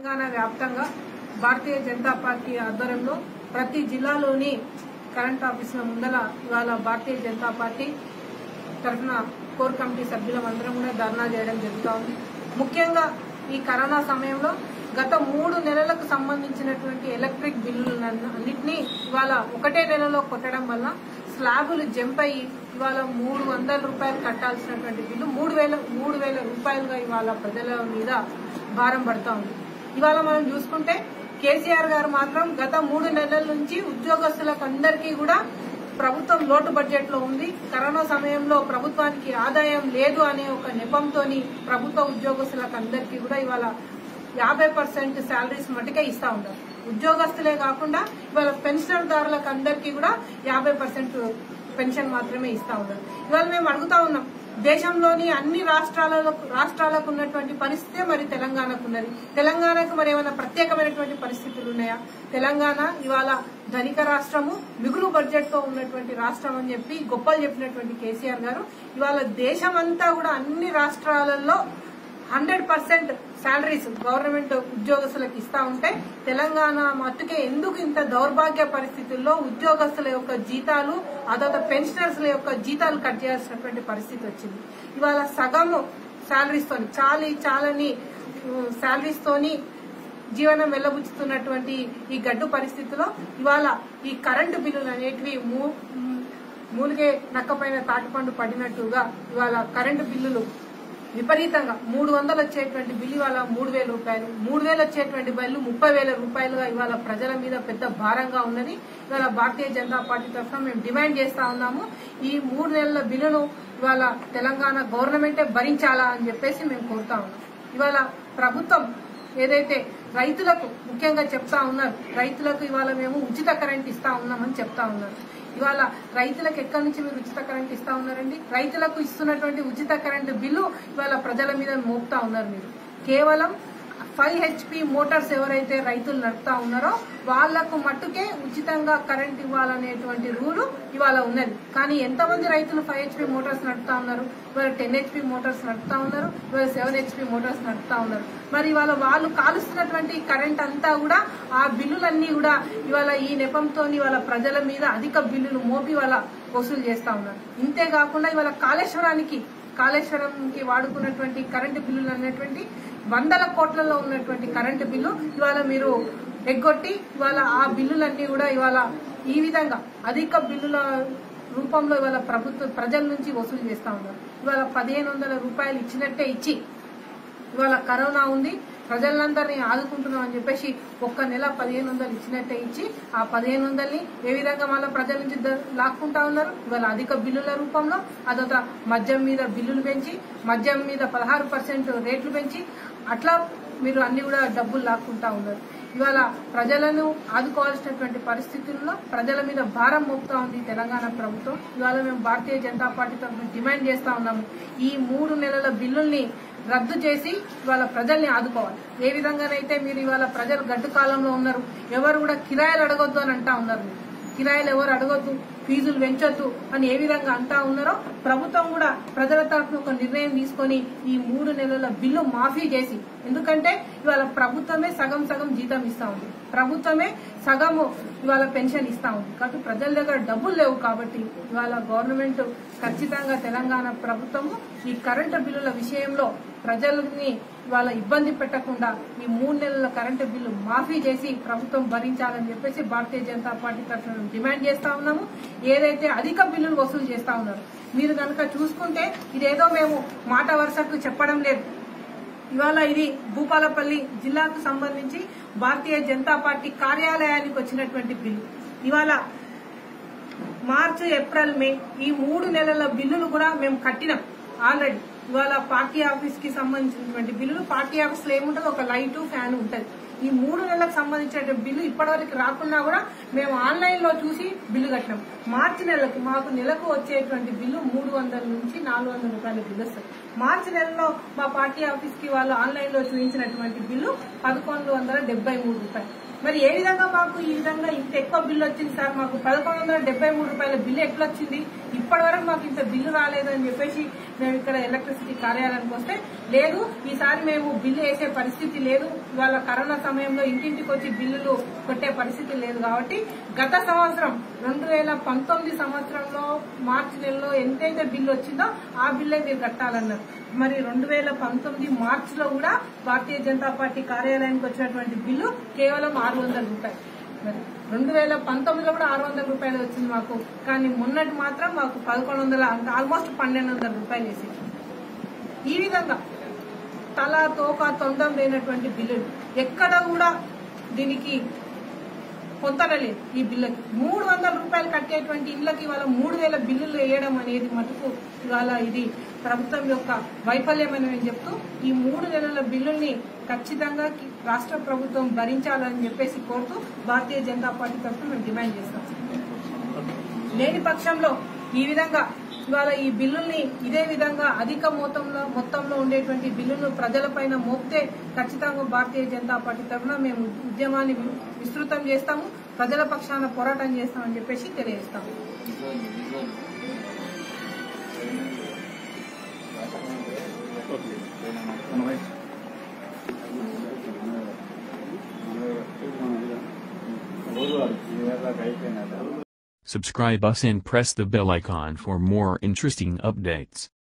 తెలంగాణ వ్యాప్తంగా భారతీయ జనతా పార్టీ ఆధ్వర్యంలో ప్రతి జిల్లాలోని కరెంట్ ఆఫీసుల ముందల ఇవాళ భారతీయ జనతా పార్టీ తరఫున కోర్ కమిటీ సభ్యులందరం కూడా ధర్నా చేయడం జరుగుతూ ఉంది ముఖ్యంగా ఈ కరోనా సమయంలో గత మూడు నెలలకు సంబంధించినటువంటి ఎలక్ట్రిక్ బిల్లులను అన్నింటినీ ఇవాళ ఒకటే నెలలో కొట్టడం వల్ల స్లాబులు జంప్ అయ్యి ఇవాళ మూడు వందల రూపాయలు కట్టాల్సినటువంటి బిల్లు మూడు వేల మూడు వేల రూపాయలుగా ఇవాళ ప్రజల మీద భారం పడతా ఉంది ఇవాళ మనం చూసుకుంటే కేసీఆర్ గారు మాత్రం గత మూడు నెలల నుంచి ఉద్యోగస్తులకు అందరికీ కూడా ప్రభుత్వం లోటు బడ్జెట్ లో ఉంది కరోనా సమయంలో ప్రభుత్వానికి ఆదాయం లేదు అనే ఒక నెపంతోని ప్రభుత్వ ఉద్యోగస్తులకు అందరికీ కూడా ఇవాళ యాభై పర్సెంట్ శాలరీస్ మటుకే ఇస్తా ఉన్నారు ఉద్యోగస్తులే కాకుండా ఇవాళ పెన్షన్దారులకు అందరికీ కూడా యాభై పర్సెంట్ పెన్షన్ మాత్రమే ఇస్తా ఉన్నారు ఇవాళ మేము అడుగుతా ఉన్నాం దేశంలోని అన్ని రాష్ట్రాలలో రాష్ట్రాలకు ఉన్నటువంటి పరిస్థితే మరి తెలంగాణకు ఉన్నది తెలంగాణకు మరి ఏమైనా ప్రత్యేకమైనటువంటి పరిస్థితులు ఉన్నాయా తెలంగాణ ఇవాళ ధనిక రాష్ట్రము మిగులు బడ్జెట్ తో ఉన్నటువంటి రాష్ట్రం అని చెప్పి గొప్పలు చెప్పినటువంటి కేసీఆర్ గారు ఇవాళ దేశమంతా కూడా అన్ని రాష్ట్రాలలో హండ్రెడ్ పర్సెంట్ శాలరీస్ గవర్నమెంట్ ఉద్యోగస్తులకు ఇస్తా ఉంటే తెలంగాణ మట్టుకే ఎందుకు ఇంత దౌర్భాగ్య పరిస్థితుల్లో ఉద్యోగస్తుల యొక్క జీతాలు అదొక పెన్షనర్స్ యొక్క జీతాలు కట్ చేయాల్సినటువంటి పరిస్థితి వచ్చింది ఇవాళ సగము శాలరీస్ తోని చాలి చాలని శాలరీస్ తోని జీవనం వెల్లబుచ్చుతున్నటువంటి ఈ గడ్డు పరిస్థితిలో ఇవాళ ఈ కరెంటు బిల్లులు అనేటివి మూ- మూలిగే నక్కపైన తాటిపండు పడినట్టుగా ఇవాళ కరెంటు బిల్లులు విపరీతంగా మూడు వందలు వచ్చేటువంటి బిల్లు ఇవాళ మూడు వేల రూపాయలు మూడు వేలు వచ్చేటువంటి బిల్లు ముప్పై వేల రూపాయలుగా ఇవాళ ప్రజల మీద పెద్ద భారంగా ఉన్నది ఇవాళ భారతీయ జనతా పార్టీ తరఫున మేము డిమాండ్ చేస్తా ఉన్నాము ఈ మూడు నెలల బిల్లును ఇవాళ తెలంగాణ గవర్నమెంటే భరించాలా అని చెప్పేసి మేము కోరుతా ఉన్నాం ఇవాళ ప్రభుత్వం ఏదైతే రైతులకు ముఖ్యంగా చెప్తా ఉన్నారు రైతులకు ఇవాళ మేము ఉచిత కరెంట్ ఇస్తా ఉన్నామని చెప్తా ఉన్నారు ఇవాళ రైతులకు ఎక్కడి నుంచి మీరు ఉచిత కరెంట్ ఇస్తా ఉన్నారండి రైతులకు ఇస్తున్నటువంటి ఉచిత కరెంటు బిల్లు ఇవాళ ప్రజల మీద మోపుతా ఉన్నారు మీరు కేవలం ఫైవ్ హెచ్పి మోటార్స్ ఎవరైతే రైతులు నడుపుతా ఉన్నారో వాళ్లకు మట్టుకే ఉచితంగా కరెంట్ ఇవ్వాలనేటువంటి రూలు ఇవాళ ఉన్నది కానీ ఎంతమంది రైతులు ఫైవ్ హెచ్పి మోటార్స్ నడుపుతా ఉన్నారు ఇవాళ టెన్ హెచ్పి మోటార్స్ నడుపుతా ఉన్నారు ఇవాళ సెవెన్ హెచ్పి మోటార్స్ నడుపుతా ఉన్నారు మరి ఇవాళ వాళ్ళు కాలుస్తున్నటువంటి కరెంట్ అంతా కూడా ఆ బిల్లులన్నీ కూడా ఇవాళ ఈ నెపంతో ఇవాళ ప్రజల మీద అధిక బిల్లులు మోపి వాళ్ళ వసూలు చేస్తా ఉన్నారు ఇంతే కాకుండా ఇవాళ కాళేశ్వరానికి కాళేశ్వరంకి వాడుకున్నటువంటి కరెంటు బిల్లులు అనేటువంటి వందల కోట్లలో ఉన్నటువంటి కరెంటు బిల్లు ఇవాళ మీరు ఎగ్గొట్టి ఇవాళ ఆ బిల్లులన్నీ కూడా ఇవాళ ఈ విధంగా అధిక బిల్లుల రూపంలో ఇవాళ ప్రభుత్వ ప్రజల నుంచి వసూలు చేస్తా ఉన్నారు ఇవాళ పదిహేను వందల రూపాయలు ఇచ్చినట్టే ఇచ్చి ఇవాళ కరోనా ఉంది ప్రజలందరినీ ఆదుకుంటున్నాం అని చెప్పేసి ఒక్క నెల పదిహేను వందలు ఇచ్చినట్టే ఇచ్చి ఆ పదిహేను వందల్ని ఏ విధంగా మళ్ళీ ప్రజల నుంచి ద- లాక్కుంటా ఉన్నారు ఇవాళ అధిక బిల్లుల రూపంలో అదొక మద్యం మీద బిల్లులు పెంచి మద్యం మీద పదహారు పర్సెంట్ రేట్లు పెంచి అట్లా మీరు అన్ని కూడా డబ్బులు లాక్కుంటా ఉన్నారు ఇవాళ ప్రజలను ఆదుకోవాల్సినటువంటి పరిస్థితుల్లో ప్రజల మీద భారం మోపుతా ఉంది తెలంగాణ ప్రభుత్వం ఇవాళ మేము భారతీయ జనతా పార్టీ తరఫున డిమాండ్ చేస్తా ఉన్నాము ఈ మూడు నెలల బిల్లుల్ని రద్దు చేసి ఇవాళ ప్రజల్ని ఆదుకోవాలి ఏ విధంగానైతే మీరు ఇవాళ ప్రజలు గడ్డు కాలంలో ఉన్నారు ఎవరు కూడా కిరాయిలు అడగొద్దు అని అంటా ఉన్నారు మీరు కిరాయిలు ఎవరు అడగొద్దు ఫీజులు పెంచొద్దు అని ఏ విధంగా అంటా ఉన్నారో ప్రభుత్వం కూడా ప్రజల తరఫున ఒక నిర్ణయం తీసుకొని ఈ మూడు నెలల బిల్లు మాఫీ చేసి ఎందుకంటే ఇవాళ ప్రభుత్వమే సగం సగం జీతం ఇస్తా ఉంది ప్రభుత్వమే సగము ఇవాళ పెన్షన్ ఇస్తా ఉంది కాబట్టి ప్రజల దగ్గర డబ్బులు లేవు కాబట్టి ఇవాళ గవర్నమెంట్ ఖచ్చితంగా తెలంగాణ ప్రభుత్వము ఈ కరెంటు బిల్లుల విషయంలో ప్రజల్ని వాళ్ళ ఇబ్బంది పెట్టకుండా ఈ మూడు నెలల కరెంటు బిల్లు మాఫీ చేసి ప్రభుత్వం భరించాలని చెప్పేసి భారతీయ జనతా పార్టీ తరఫున డిమాండ్ చేస్తా ఉన్నాము ఏదైతే అధిక బిల్లులు వసూలు చేస్తా ఉన్నారు మీరు కనుక చూసుకుంటే ఇదేదో మేము మాట వరుసకు చెప్పడం లేదు ఇవాళ ఇది భూపాలపల్లి జిల్లాకు సంబంధించి భారతీయ జనతా పార్టీ కార్యాలయానికి వచ్చినటువంటి బిల్లు ఇవాళ మార్చి ఏప్రిల్ మే ఈ మూడు నెలల బిల్లులు కూడా మేము కట్టినాం ఆల్రెడీ ఇవాళ పార్టీ ఆఫీస్ కి సంబంధించినటువంటి బిల్లులు పార్టీ ఆఫీస్ లో ఏముంటుంది ఒక లైట్ ఫ్యాన్ ఉంటది ఈ మూడు నెలలకు సంబంధించిన బిల్లు ఇప్పటివరకు రాకున్నా కూడా మేము ఆన్లైన్ లో చూసి బిల్లు కట్టినాం మార్చి నెలకు మాకు నెలకు వచ్చేటువంటి బిల్లు మూడు వందల నుంచి నాలుగు వందల రూపాయల బిల్లు వస్తుంది మార్చి నెలలో మా పార్టీ ఆఫీస్ కి వాళ్ళు ఆన్లైన్ లో చూపించినటువంటి బిల్లు పదకొండు వందల డెబ్బై మూడు రూపాయలు మరి ఏ విధంగా మాకు ఈ విధంగా ఇంత ఎక్కువ బిల్లు వచ్చింది సార్ మాకు పదకొండు వందల డెబ్బై మూడు రూపాయల బిల్లు ఎట్లా వచ్చింది ఈ ఇప్పటి వరకు మాకు ఇంత బిల్లు రాలేదని చెప్పేసి మేము ఇక్కడ ఎలక్ట్రిసిటీ కార్యాలయానికి వస్తే లేదు ఈసారి మేము బిల్లు వేసే పరిస్థితి లేదు ఇవాళ కరోనా సమయంలో ఇంటింటికి వచ్చి బిల్లులు కొట్టే పరిస్థితి లేదు కాబట్టి గత సంవత్సరం రెండు వేల పంతొమ్మిది సంవత్సరంలో మార్చి నెలలో ఎంతైతే బిల్లు వచ్చిందో ఆ బిల్లే మీరు కట్టాలన్నారు మరి రెండు వేల పంతొమ్మిది మార్చిలో కూడా భారతీయ జనతా పార్టీ కార్యాలయానికి వచ్చినటువంటి బిల్లు కేవలం ఆరు వందల రూపాయలు మరి రెండు వేల పంతొమ్మిదిలో కూడా ఆరు వందల రూపాయలు వచ్చింది మాకు కానీ మొన్నటి మాత్రం మాకు పదకొండు వందల అంటే ఆల్మోస్ట్ పన్నెండు వందల రూపాయలు వేసి ఈ విధంగా తల తోక తొండం లేనటువంటి బిల్లులు ఎక్కడ కూడా దీనికి పొంతడలేదు ఈ బిల్లుకి మూడు వందల రూపాయలు కట్టేటువంటి ఇళ్లకి ఇవాళ మూడు వేల బిల్లులు వేయడం అనేది మటుకు ఇవాళ ఇది ప్రభుత్వం యొక్క వైఫల్యమని నేను చెప్తూ ఈ మూడు నెలల బిల్లుల్ని ఖచ్చితంగా కి- రాష్ట్ర ప్రభుత్వం భరించాలని చెప్పేసి కోరుతూ భారతీయ జనతా పార్టీ తరఫున మేము డిమాండ్ చేస్తాం లేని పక్షంలో ఈ విధంగా ఇవాళ ఈ బిల్లుల్ని ఇదే విధంగా అధిక మొత్తంలో మొత్తంలో ఉండేటువంటి బిల్లును ప్రజలపైన మోపితే ఖచ్చితంగా భారతీయ జనతా పార్టీ తరఫున మేము ఉద్యమాన్ని వి- విస్తృతం చేస్తాము ప్రజల పక్షాన పోరాటం చేస్తామని చెప్పేసి తెలియజేస్తాము Subscribe us and press the bell icon for more interesting updates.